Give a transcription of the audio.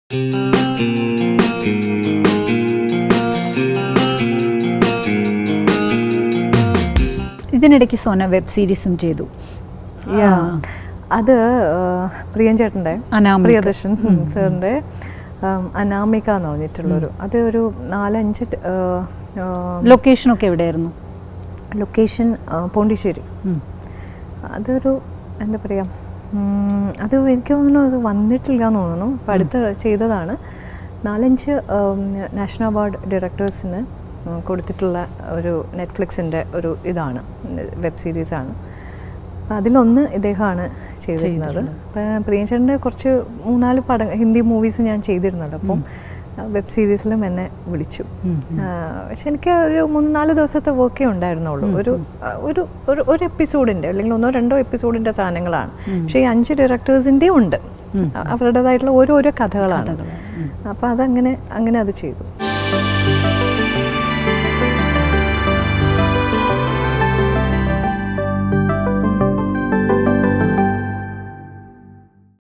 ഇതിനിടയ്ക്ക് സോന വെബ് സീരീസും ചെയ്തു യാ അത് പ്രിയൻ ചേട്ടൻ്റെ അനാമിക. പ്രിയദർശൻ സാറിൻ്റെ അനാമിക എന്ന് പറഞ്ഞിട്ടുള്ളൊരു അത് ഒരു നാലഞ്ച് ലൊക്കേഷനൊക്കെ എവിടെയായിരുന്നു ലൊക്കേഷൻ പോണ്ടിച്ചേരി ഉം. അതൊരു എന്താ പറയുക ഉം, അത് എനിക്ക് തോന്നുന്നു അത് വന്നിട്ടില്ല എന്ന് തോന്നുന്നു അപ്പം അടുത്ത് ചെയ്തതാണ് നാലഞ്ച് നാഷണൽ അവാർഡ് ഡയറക്ടേഴ്സിന് കൊടുത്തിട്ടുള്ള ഒരു നെറ്റ്ഫ്ലിക്സിൻ്റെ ഒരു ഇതാണ് വെബ് സീരീസാണ് അപ്പം അതിലൊന്ന് ഇദ്ദേഹമാണ് ചെയ്തിരുന്നത് അപ്പം പ്രിയചേട്ടൻ്റെ കുറച്ച് മൂന്നാല് പടം ഹിന്ദി മൂവീസ് ഞാൻ ചെയ്തിരുന്നുണ്ട് അപ്പം വെബ് സീരീസിലും എന്നെ വിളിച്ചു ആ, പക്ഷെ എനിക്ക് ഒരു മൂന്ന് നാല് ദിവസത്തെ വർക്കേ ഉണ്ടായിരുന്നുള്ളൂ ഒരു ആ, ഒരു ഒരു ഒരു എപ്പിസോഡിൻ്റെ അല്ലെങ്കിൽ ഒന്നോ രണ്ടോ എപ്പിസോഡിൻ്റെ സാധനങ്ങളാണ് പക്ഷേ ഈ അഞ്ച് ഡയറക്ടേഴ്സിൻ്റെയും ഉണ്ട് അവരുടേതായിട്ടുള്ള ഓരോരോ കഥകളാണ് അപ്പോൾ അതങ്ങനെ അങ്ങനെ അത് ചെയ്തു